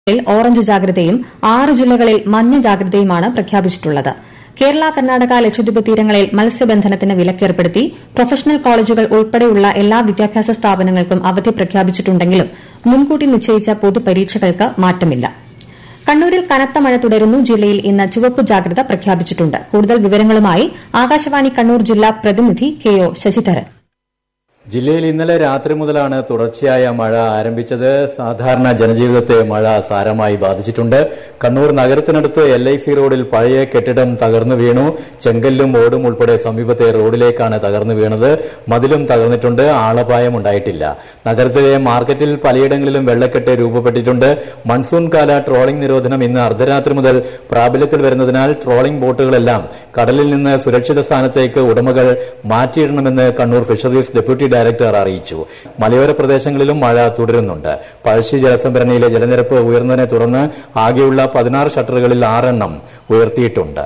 ജില്ലകളിൽ ഓറഞ്ച് ജാഗ്രതയും ആറ് ജില്ലകളിൽ മഞ്ഞ ജാഗ്രതയുമാണ് പ്രഖ്യാപിച്ചിട്ടുള്ളത് കേരള കർണാടക ലക്ഷദ്വീപ് തീരങ്ങളിൽ മത്സ്യബന്ധനത്തിന് വിലക്കേർപ്പെടുത്തി പ്രൊഫഷണൽ കോളേജുകൾ ഉൾപ്പെടെയുള്ള എല്ലാ വിദ്യാഭ്യാസ സ്ഥാപനങ്ങൾക്കും അവധി പ്രഖ്യാപിച്ചിട്ടുണ്ടെങ്കിലും മുൻകൂട്ടി നിശ്ചയിച്ച പൊതുപരീക്ഷകൾക്ക് മാറ്റമില്ല കണ്ണൂരിൽ കനത്ത മഴ തുടരുന്നു ജില്ലയിൽ ഇന്ന് ചുവപ്പ് ജാഗ്രത പ്രഖ്യാപിച്ചിട്ടുണ്ട് കൂടുതൽ വിവരങ്ങളുമായി ആകാശവാണി കണ്ണൂർ ജില്ലാ പ്രതിനിധി കെ ഒ ശശിധരൻ ജില്ലയിൽ ഇന്നലെ രാത്രി മുതലാണ് തുടർച്ചയായ മഴ ആരംഭിച്ചത് സാധാരണ ജനജീവിതത്തെ മഴ സാരമായി ബാധിച്ചിട്ടുണ്ട് കണ്ണൂർ നഗരത്തിനടുത്ത് എൽ ഐ സി റോഡിൽ പഴയ കെട്ടിടം തകർന്നു വീണു ചെങ്കല്ലും ഓടും ഉൾപ്പെടെ സമീപത്തെ റോഡിലേക്കാണ് തകർന്നു വീണത് മതിലും തകർന്നിട്ടുണ്ട് ആളപായം ഉണ്ടായിട്ടില്ല നഗരത്തിലെ മാർക്കറ്റിൽ പലയിടങ്ങളിലും വെള്ളക്കെട്ട് രൂപപ്പെട്ടിട്ടുണ്ട് മൺസൂൺ കാല ട്രോളിംഗ് നിരോധനം ഇന്ന് അർദ്ധരാത്രി മുതൽ പ്രാബല്യത്തിൽ വരുന്നതിനാൽ ട്രോളിംഗ് ബോട്ടുകളെല്ലാം കടലിൽ നിന്ന് സുരക്ഷിത സ്ഥാനത്തേക്ക് ഉടമകൾ മാറ്റിയിടണമെന്ന് കണ്ണൂർ ഫിഷറീസ് ഡെപ്യൂട്ടി ഡയറക്ടർ അറിയിച്ചു മലയോര പ്രദേശങ്ങളിലും മഴ തുടരുന്നുണ്ട് പഴശ്ശി ജലസംഭരണിയിലെ ജലനിരപ്പ് ഉയർന്നതിനെ തുടർന്ന് ആകെയുള്ള പതിനാറ് ഷട്ടറുകളിൽ ആറെണ്ണം ഉയർത്തിയിട്ടുണ്ട്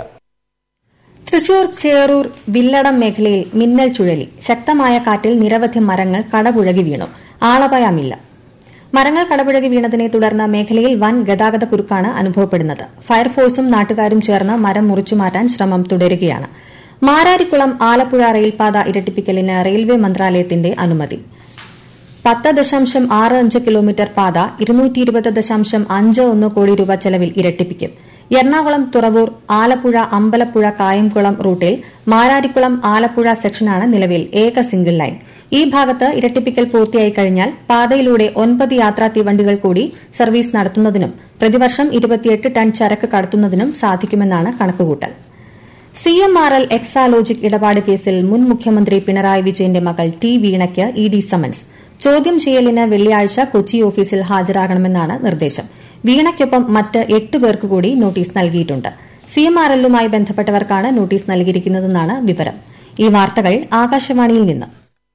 തൃശൂർ ചേറൂർ വില്ലടം മേഖലയിൽ മിന്നൽ ചുഴലി ശക്തമായ കാറ്റിൽ നിരവധി മരങ്ങൾ കടപുഴകി വീണു ആളപായമില്ല മരങ്ങൾ കടപുഴകി വീണതിനെ തുടർന്ന് മേഖലയിൽ വൻ ഗതാഗത കുരുക്കാണ് അനുഭവപ്പെടുന്നത് ഫയർഫോഴ്സും നാട്ടുകാരും ചേർന്ന് മരം മുറിച്ചുമാറ്റാൻ ശ്രമം തുടരുകയാണ് മാരാരിക്കുളം ആലപ്പുഴ റെയിൽപാത ഇരട്ടിപ്പിക്കലിന് റെയിൽവേ മന്ത്രാലയത്തിന്റെ അനുമതി പത്ത് ദശാംശം ആറ് അഞ്ച് കിലോമീറ്റർ പാത ഇരുന്നൂറ്റി ഇരുപത് ദശാംശം അഞ്ച് ഒന്ന് കോടി രൂപ ചെലവിൽ ഇരട്ടിപ്പിക്കും എറണാകുളം തുറവൂർ ആലപ്പുഴ അമ്പലപ്പുഴ കായംകുളം റൂട്ടിൽ മാരാരിക്കുളം ആലപ്പുഴ സെക്ഷനാണ് നിലവിൽ ഏക സിംഗിൾ ലൈൻ ഈ ഭാഗത്ത് ഇരട്ടിപ്പിക്കൽ പൂർത്തിയായി കഴിഞ്ഞാൽ പാതയിലൂടെ ഒൻപത് യാത്രാ തീവണ്ടികൾ കൂടി സർവീസ് നടത്തുന്നതിനും പ്രതിവർഷം ഇരുപത്തിയെട്ട് ടൺ ചരക്ക് കടത്തുന്നതിനും സാധിക്കുമെന്നാണ് കണക്കുകൂട്ടൽ C M R L Exalogic ഇടപാട് കേസിൽ മുൻ മുഖ്യമന്ത്രി പിണറായി വിജയന്റെ മകൾ ടി വീണയ്ക്ക് ഇ ഡി സമൻസ് ചോദ്യം ചെയ്യലിന് വെള്ളിയാഴ്ച കൊച്ചി ഓഫീസിൽ ഹാജരാകണമെന്നാണ് നിർദ്ദേശം വീണയ്ക്കൊപ്പം മറ്റ് എട്ട് പേർക്ക് കൂടി നോട്ടീസ് നൽകിയിട്ടുണ്ട് സി എം ആർ എല്ലുമായി ബന്ധപ്പെട്ടവർക്കാണ് നോട്ടീസ് നൽകിയിരിക്കുന്നതെന്നാണ് വിവരം ഈ വാർത്തകൾ ആകാശവാണിയിൽ നിന്ന്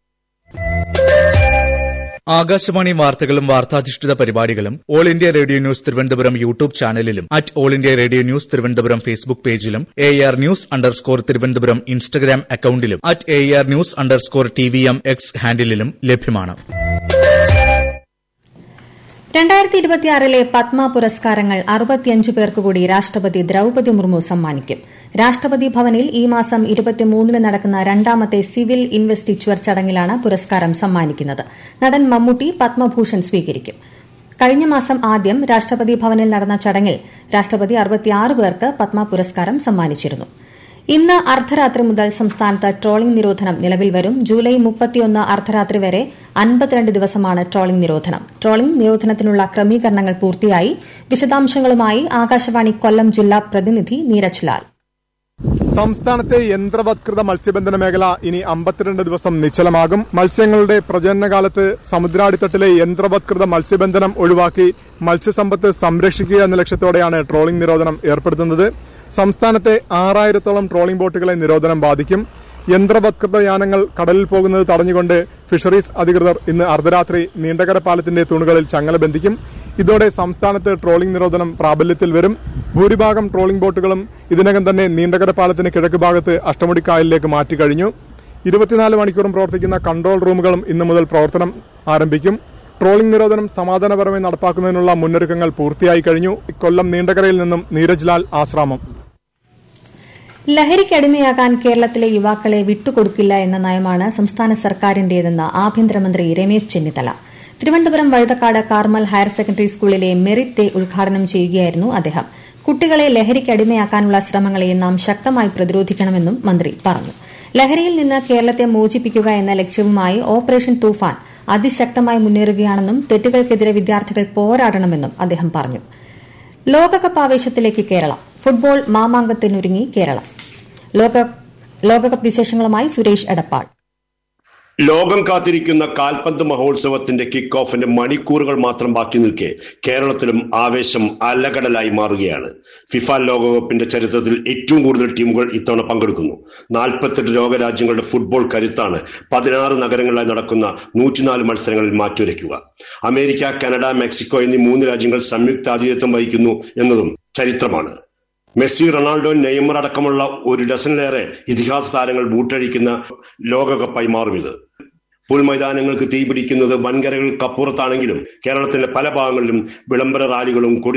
ആകാശവാണി വാർത്തകളും വാർത്താധിഷ്ഠിത പരിപാടികളും All India Radio news Thiruvananthapuram YouTube ചാനലിലും at All India Radio news Thiruvananthapuram Facebook പേജിലും A R news underscore Thiruvananthapuram Instagram അക്കൌണ്ടിലും at A R news underscore T V M X ഹാൻഡിലും ലഭ്യമാണ് രണ്ടായിരത്തി ഇരുപത്തിയാറിലെ പത്മ പുരസ്കാരങ്ങൾ അറുപത്തിയഞ്ച് പേർക്ക് കൂടി രാഷ്ട്രപതി ദ്രൌപതി മുർമു സമ്മാനിക്കും രാഷ്ട്രപതി ഭവനിൽ ഈ മാസം ഇരുപത്തിമൂന്നിന് നടക്കുന്ന രണ്ടാമത്തെ സിവിൽ ഇൻവെസ്റ്റിച്വർ ചടങ്ങിലാണ് പുരസ്കാരം സമ്മാനിക്കുന്നത് നടൻ മമ്മൂട്ടി പത്മഭൂഷൺ സ്വീകരിക്കും കഴിഞ്ഞ മാസം ആദ്യം രാഷ്ട്രപതി ഭവനിൽ നടന്ന ചടങ്ങിൽ രാഷ്ട്രപതി അറുപത്തിയാറ് പേർക്ക് പത്മ പുരസ്കാരം സമ്മാനിച്ചിരുന്നു ഇന്ന് അർദ്ധരാത്രി മുതൽ സംസ്ഥാനത്ത് ട്രോളിംഗ് നിരോധനം നിലവിൽ വരും ജൂലൈ മുപ്പത്തിയൊന്ന് അർദ്ധരാത്രി വരെ അൻപത്തിരണ്ട് ദിവസമാണ് ട്രോളിംഗ് നിരോധനം ട്രോളിംഗ് നിരോധനത്തിനുള്ള ക്രമീകരണങ്ങൾ പൂർത്തിയായി വിശദാംശങ്ങളുമായി ആകാശവാണി കൊല്ലം ജില്ലാ പ്രതിനിധി നീരജ് ലാൽ സംസ്ഥാനത്തെ യന്ത്രവത്കൃത മത്സ്യബന്ധന മേഖല ഇനി അമ്പത്തിരണ്ട് ദിവസം നിശ്ചലമാകും മത്സ്യങ്ങളുടെ പ്രജനനകാലത്ത് സമുദ്രാടിത്തട്ടിലെ യന്ത്രവത്കൃത മത്സ്യബന്ധനം ഒഴിവാക്കി മത്സ്യസമ്പത്ത് സംരക്ഷിക്കുക എന്ന ലക്ഷ്യത്തോടെയാണ് ട്രോളിംഗ് നിരോധനം ഏർപ്പെടുത്തുന്നത് സംസ്ഥാനത്തെ ആറായിരത്തോളം ട്രോളിംഗ് ബോട്ടുകളെ നിരോധനം ബാധിക്കും യന്ത്രവത്കൃത യാനങ്ങൾ കടലിൽ പോകുന്നത് തടഞ്ഞുകൊണ്ട് ഫിഷറീസ് അധികൃതർ ഇന്ന് അർദ്ധരാത്രി നീണ്ടകര പാലത്തിന്റെ തൂണുകളിൽ ചങ്ങല ബന്ധിക്കും ഇതോടെ സംസ്ഥാനത്ത് ട്രോളിംഗ് നിരോധനം പ്രാബല്യത്തിൽ വരും ഭൂരിഭാഗം ട്രോളിംഗ് ബോട്ടുകളും ഇതിനകം തന്നെ നീണ്ടകര പാലത്തിന് കിഴക്ക് ഭാഗത്ത് അഷ്ടമുടിക്കായലിലേക്ക് മാറ്റിക്കഴിഞ്ഞു ഇരുപത്തിനാല് മണിക്കൂറും പ്രവർത്തിക്കുന്ന കൺട്രോൾ റൂമുകളും ഇന്നു മുതൽ പ്രവർത്തനം ആരംഭിക്കും ട്രോളിംഗ് നിരോധനം സമാധാനപരമായി നടപ്പാക്കുന്നതിനുള്ള മുന്നൊരുക്കങ്ങൾ പൂർത്തിയായി കഴിഞ്ഞു കൊല്ലം നീണ്ടകരയിൽ നിന്നും നീരജ് ലാൽ ആശ്രാമം ലഹരിക്കടിമയാകാൻ കേരളത്തിലെ യുവാക്കളെ വിട്ടുകൊടുക്കില്ല എന്ന നയമാണ് സംസ്ഥാന സർക്കാരിന്റേതെന്ന് ആഭ്യന്തരമന്ത്രി Ramesh Chennithala Thiruvananthapuram Vazhuthacaud Carmel higher secondary സ്കൂളിലെ മെറിറ്റ് ഡേ ഉദ്ഘാടനം ചെയ്യുകയായിരുന്നു അദ്ദേഹം കുട്ടികളെ ലഹരിക്കടിമയാക്കാനുള്ള ശ്രമങ്ങളെ നാം ശക്തമായി പ്രതിരോധിക്കണമെന്നും മന്ത്രി പറഞ്ഞു ലഹരിയിൽ നിന്ന് കേരളത്തെ മോചിപ്പിക്കുക എന്ന ലക്ഷ്യവുമായി ഓപ്പറേഷൻ തൂഫാൻ അതിശക്തമായി മുന്നേറുകയാണെന്നും തെറ്റുകൾക്കെതിരെ വിദ്യാർത്ഥികൾ പോരാടണമെന്നും അദ്ദേഹം പറഞ്ഞു ലോകകപ്പ് ആവേശത്തിലേക്ക് കേരളം ഫുട്ബോൾ മാമാങ്കത്തിനൊരുങ്ങി കേരളം ലോകകപ്പ് വിശേഷങ്ങളുമായി സുരേഷ് എടപ്പാൾ ലോകം കാത്തിരിക്കുന്ന കാൽപന്ത് മഹോത്സവത്തിന്റെ കിക്ക് ഓഫിന്റെ മണിക്കൂറുകൾ മാത്രം ബാക്കി നിൽക്കെ കേരളത്തിലും ആവേശം അലകടലായി മാറുകയാണ് ഫിഫ ലോകകപ്പിന്റെ ചരിത്രത്തിൽ ഏറ്റവും കൂടുതൽ ടീമുകൾ ഇത്തവണ പങ്കെടുക്കുന്നു നാൽപ്പത്തെട്ട് ലോകരാജ്യങ്ങളുടെ ഫുട്ബോൾ കരുത്താണ് പതിനാറ് നഗരങ്ങളിലായി നടക്കുന്ന നൂറ്റിനാല് മത്സരങ്ങളിൽ മാറ്റുരയ്ക്കുക അമേരിക്ക കാനഡ മെക്സിക്കോ എന്നീ മൂന്ന് രാജ്യങ്ങൾ സംയുക്താതിഥ്യത്വം വഹിക്കുന്നു എന്നതും ചരിത്രമാണ് മെസ്സി റൊണാൾഡോ നെയ്മർ അടക്കമുള്ള ഒരു ഡസനിലേറെ ഇതിഹാസ താരങ്ങൾ ബൂട്ടഴിക്കുന്ന ലോകകപ്പായി മാറും ഇത് പുൽമൈതാനങ്ങൾക്ക് തീപിടിക്കുന്നത് വൻകരകൾക്കപ്പുറത്താണെങ്കിലും കേരളത്തിന്റെ പല ഭാഗങ്ങളിലും വിളംബര റാലികളും കൊടി